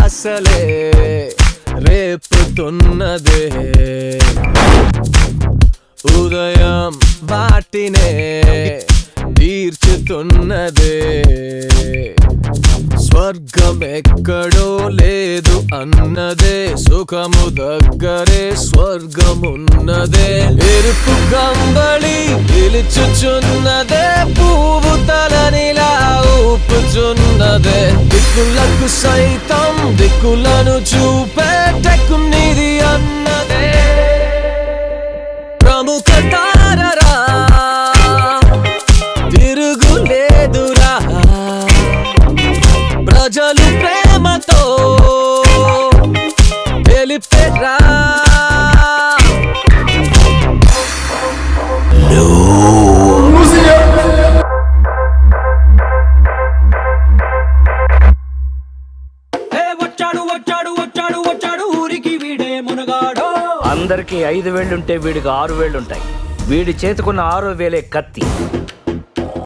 ఆశలే రేపుతున్నదే ఉదయం వాటినే తీర్చుతున్నదే స్వర్గం ఎక్కడో లేదు అన్నదే సుఖము దగ్గరే స్వర్గమున్నదే ఎరుపు కంబళి పిలుచుచున్నదే పువ్వు తలనిలా ఊపుచున్నదే దిక్కులకు సైతం దిక్కులను చూపేటకునిది అన్నదే ప్రముఖ తారరా తిరుగులేదురా ప్రజలు ప్రేమతో తెలిపెరా ఏ వచ్చాడు వచ్చాడు వచ్చాడు వచ్చాడు ఊరికి వీడే మునగాడు అందరికీ ఐదు వేళ్ళుంటే వీడికి ఆరు వేళ్ళుంటాయి వీడి చేతుకున్న ఆరో వేలే కత్తి